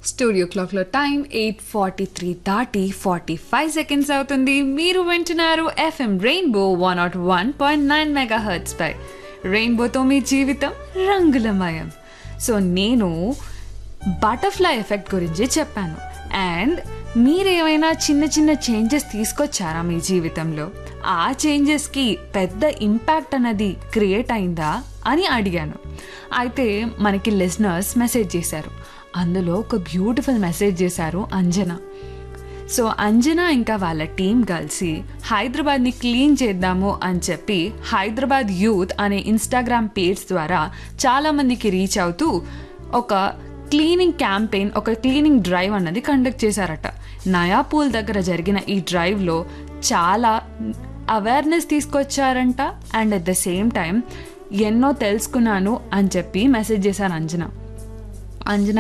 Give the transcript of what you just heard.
studio క్లాక్లో time eight forty three దాటి forty five seconds అవుతుంది మీరు వింటున్నారు FM Rainbow one nought one point nine megahertz పై రెయిన్బోతో మీ జీవితం రంగులమయం సో నేను బటర్ఫ్లై ఎఫెక్ట్ గురించి చెప్పాను అండ్ మీరేమైనా చిన్న చిన్న చేంజెస్ తీసుకొచ్చారా మీ జీవితంలో ఆ చేంజెస్కి పెద్ద ఇంపాక్ట్ అన్నది క్రియేట్ అయిందా అని అడిగాను అయితే మనకి లిసనర్స్ మెసేజ్ చేశారు అందులో ఒక బ్యూటిఫుల్ మెసేజ్ చేశారు అంజనా సో అంజనా ఇంకా వాళ్ళ టీం కలిసి హైదరాబాద్ని క్లీన్ చేద్దాము అని చెప్పి హైదరాబాద్ యూత్ అనే ఇన్స్టాగ్రామ్ పేజ్ ద్వారా చాలామందికి రీచ్ అవుతూ ఒక క్లీనింగ్ క్యాంపెయిన్ ఒక క్లీనింగ్ డ్రైవ్ అన్నది కండక్ట్ చేశారట నయాపూల్ దగ్గర జరిగిన ఈ డ్రైవ్లో చాలా అవేర్నెస్ తీసుకొచ్చారంట and at the same time ఎన్నో తెలుసుకున్నాను అని చెప్పి మెసేజ్ చేశారు అంజనా అంజనా